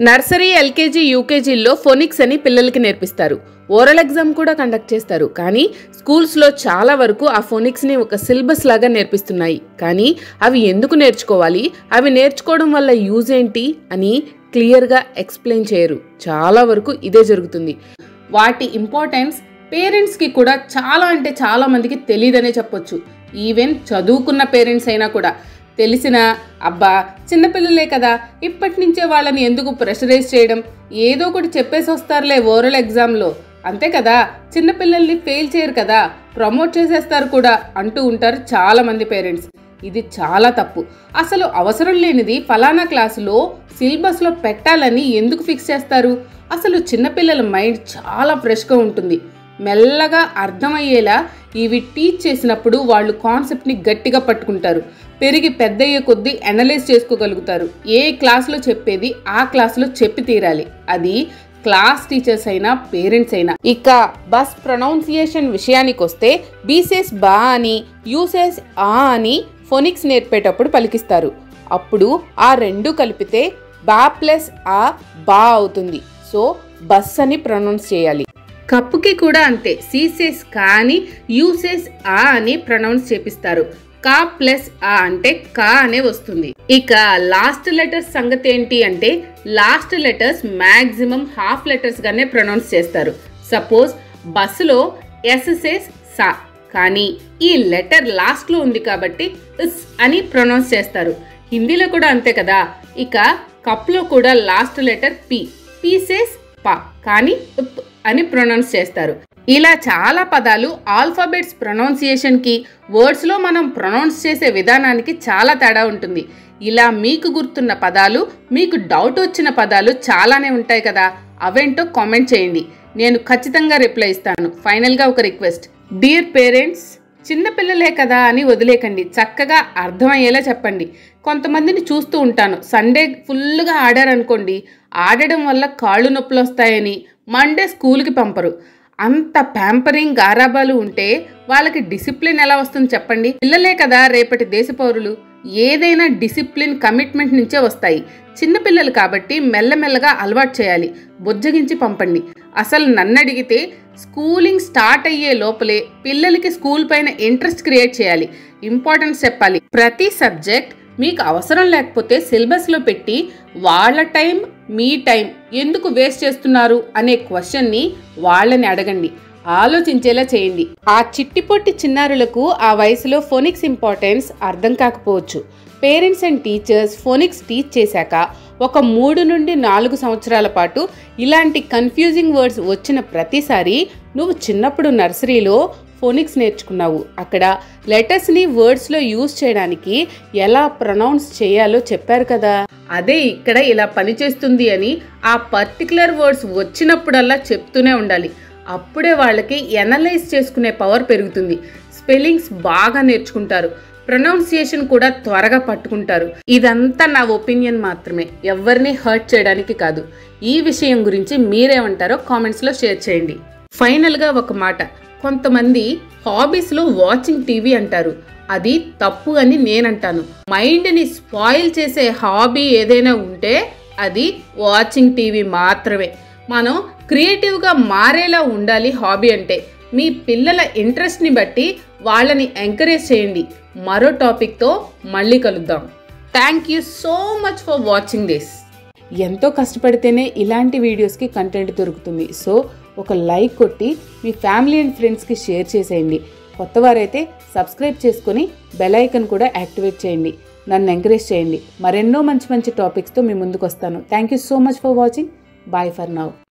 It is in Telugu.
నర్సరీ ఎల్కేజీ యూకేజీల్లో ఫోనిక్స్ అని పిల్లలకి నేర్పిస్తారు ఓరల్ ఎగ్జామ్ కూడా కండక్ట్ చేస్తారు కానీ స్కూల్స్లో చాలా వరకు ఆ ఫోనిక్స్ని ఒక సిలబస్ లాగా నేర్పిస్తున్నాయి కానీ అవి ఎందుకు నేర్చుకోవాలి అవి నేర్చుకోవడం వల్ల యూజ్ ఏంటి అని క్లియర్గా ఎక్స్ప్లెయిన్ చేయరు చాలా వరకు ఇదే జరుగుతుంది వాటి ఇంపార్టెన్స్ పేరెంట్స్కి కూడా చాలా అంటే చాలా మందికి తెలియదనే చెప్పొచ్చు ఈవెన్ చదువుకున్న పేరెంట్స్ అయినా కూడా తెలిసిన అబ్బా చిన్నపిల్లలే కదా ఇప్పటి నుంచే వాళ్ళని ఎందుకు ప్రెషరైజ్ చేయడం ఏదో ఒకటి చెప్పేసి వస్తారులే ఓరల్ ఎగ్జామ్లో అంతే కదా చిన్నపిల్లల్ని ఫెయిల్ చేయరు కదా ప్రమోట్ చేసేస్తారు కూడా అంటూ ఉంటారు చాలా మంది పేరెంట్స్ ఇది చాలా తప్పు అసలు అవసరం లేనిది ఫలానా క్లాసులో సిలబస్లో పెట్టాలని ఎందుకు ఫిక్స్ చేస్తారు అసలు చిన్నపిల్లల మైండ్ చాలా ఫ్రెష్గా ఉంటుంది మెల్లగా అర్థమయ్యేలా ఇవి టీచ్ చేసినప్పుడు వాళ్ళు కాన్సెప్ట్ని గట్టిగా పట్టుకుంటారు పెరిగి పెద్దయ్యే కొద్దీ అనలైజ్ చేసుకోగలుగుతారు ఏ క్లాస్లో చెప్పేది ఆ క్లాస్లో చెప్పి తీరాలి అది క్లాస్ టీచర్స్ అయినా పేరెంట్స్ అయినా ఇక బస్ ప్రొనౌన్సియేషన్ విషయానికి వస్తే బీసెస్ బా అని యూసెస్ ఆ అని ఫోనిక్స్ నేర్పేటప్పుడు పలికిస్తారు అప్పుడు ఆ రెండు కలిపితే బా ప్లస్ ఆ బా అవుతుంది సో బస్ అని ప్రొనౌన్స్ చేయాలి కప్పుకి కూడా అంతే సీసెస్ కా అని యూసెస్ ఆ అని ప్రొనౌన్స్ చేపిస్తారు కా ప్లస్ ఆ అంటే కా అనే వస్తుంది ఇక లాస్ట్ లెటర్స్ సంగతి ఏంటి అంటే last letters maximum half letters గానే ప్రొనౌన్స్ చేస్తారు సపోజ్ బస్సులో ఎస్ఎస్ఎస్ సా కానీ ఈ లెటర్ లాస్ట్లో ఉంది కాబట్టి ఇస్ అని ప్రొనౌన్స్ చేస్తారు హిందీలో కూడా అంతే కదా ఇక కప్లో కూడా లాస్ట్ లెటర్ పి పీసెస్ పా కానీ ఉప్ అని ప్రొనౌన్స్ చేస్తారు ఇలా చాలా పదాలు ఆల్ఫాబెట్స్ ప్రొనౌన్సియేషన్కి వర్డ్స్లో మనం ప్రొనౌన్స్ చేసే విధానానికి చాలా తేడా ఉంటుంది ఇలా మీకు గుర్తున్న పదాలు మీకు డౌట్ వచ్చిన పదాలు చాలానే ఉంటాయి కదా అవేంటో కామెంట్ చేయండి నేను ఖచ్చితంగా రిప్లై ఇస్తాను ఫైనల్గా ఒక రిక్వెస్ట్ డియర్ పేరెంట్స్ చిన్నపిల్లలే కదా అని వదిలేకండి చక్కగా అర్థమయ్యేలా చెప్పండి కొంతమందిని చూస్తూ ఉంటాను సండే ఫుల్గా ఆడారనుకోండి ఆడడం వల్ల కాళ్ళు నొప్పులు వస్తాయని మండే స్కూల్కి పంపరు అంత ప్యాంపరింగ్ గారాబాలు ఉంటే వాళ్ళకి డిసిప్లిన్ ఎలా వస్తుంది చెప్పండి పిల్లలే కదా రేపటి దేశ పౌరులు ఏదైనా డిసిప్లిన్ కమిట్మెంట్ నుంచే వస్తాయి చిన్నపిల్లలు కాబట్టి మెల్లమెల్లగా అలవాటు చేయాలి బుజ్జగించి పంపండి అసలు నన్ను అడిగితే స్కూలింగ్ స్టార్ట్ అయ్యే లోపలే పిల్లలకి స్కూల్ పైన ఇంట్రెస్ట్ క్రియేట్ చేయాలి ఇంపార్టెన్స్ చెప్పాలి ప్రతి సబ్జెక్ట్ మీకు అవసరం లేకపోతే సిలబస్లో పెట్టి వాళ్ళ టైం మీ టైం ఎందుకు వేస్ట్ చేస్తున్నారు అనే క్వశ్చన్ని వాళ్ళని అడగండి ఆలోచించేలా చేయండి ఆ చిట్టి పొట్టి చిన్నారులకు ఆ వయసులో ఫోనిక్స్ ఇంపార్టెన్స్ అర్థం కాకపోవచ్చు parents and teachers phonics teach చేశాక ఒక మూడు నుండి నాలుగు సంవత్సరాల పాటు ఇలాంటి కన్ఫ్యూజింగ్ వర్డ్స్ వచ్చిన ప్రతిసారి నువ్వు చిన్నప్పుడు నర్సరీలో ఫోనిక్స్ నేర్చుకున్నావు అక్కడ లెటర్స్ని వర్డ్స్లో యూజ్ చేయడానికి ఎలా ప్రొనౌన్స్ చేయాలో చెప్పారు కదా అదే ఇక్కడ ఇలా పనిచేస్తుంది అని ఆ పర్టికులర్ వర్డ్స్ వచ్చినప్పుడల్లా చెప్తూనే ఉండాలి అప్పుడే వాళ్ళకి ఎనలైజ్ చేసుకునే పవర్ పెరుగుతుంది స్పెల్లింగ్స్ బాగా నేర్చుకుంటారు ప్రొనౌన్సియేషన్ కూడా త్వరగా పట్టుకుంటారు ఇదంతా నా ఒపీనియన్ మాత్రమే ఎవరిని హర్ట్ చేయడానికి కాదు ఈ విషయం గురించి మీరేమంటారో కామెంట్స్లో షేర్ చేయండి ఫైనల్గా ఒక మాట కొంతమంది హాబీస్లో వాచింగ్ టీవీ అంటారు అది తప్పు అని నేనంటాను మైండ్ని స్పాయిల్ చేసే హాబీ ఏదైనా ఉంటే అది వాచింగ్ టీవీ మాత్రమే మనం క్రియేటివ్గా మారేలా ఉండాలి హాబీ అంటే మీ పిల్లల ఇంట్రెస్ట్ని బట్టి వాళ్ళని ఎంకరేజ్ చేయండి మరో టాపిక్తో మళ్ళీ కలుద్దాం thank you so much for watching this ఎంతో కష్టపడితేనే ఇలాంటి వీడియోస్కి కంటెంట్ దొరుకుతుంది సో ఒక లైక్ కొట్టి మీ ఫ్యామిలీ అండ్ ఫ్రెండ్స్కి షేర్ చేసేయండి కొత్తవారైతే సబ్స్క్రైబ్ చేసుకొని బెల్ ఐకన్ కూడా యాక్టివేట్ చేయండి నన్ను ఎంకరేజ్ చేయండి మరెన్నో మంచి మంచి టాపిక్స్తో మీ ముందుకు వస్తాను thank you so much for watching bye for now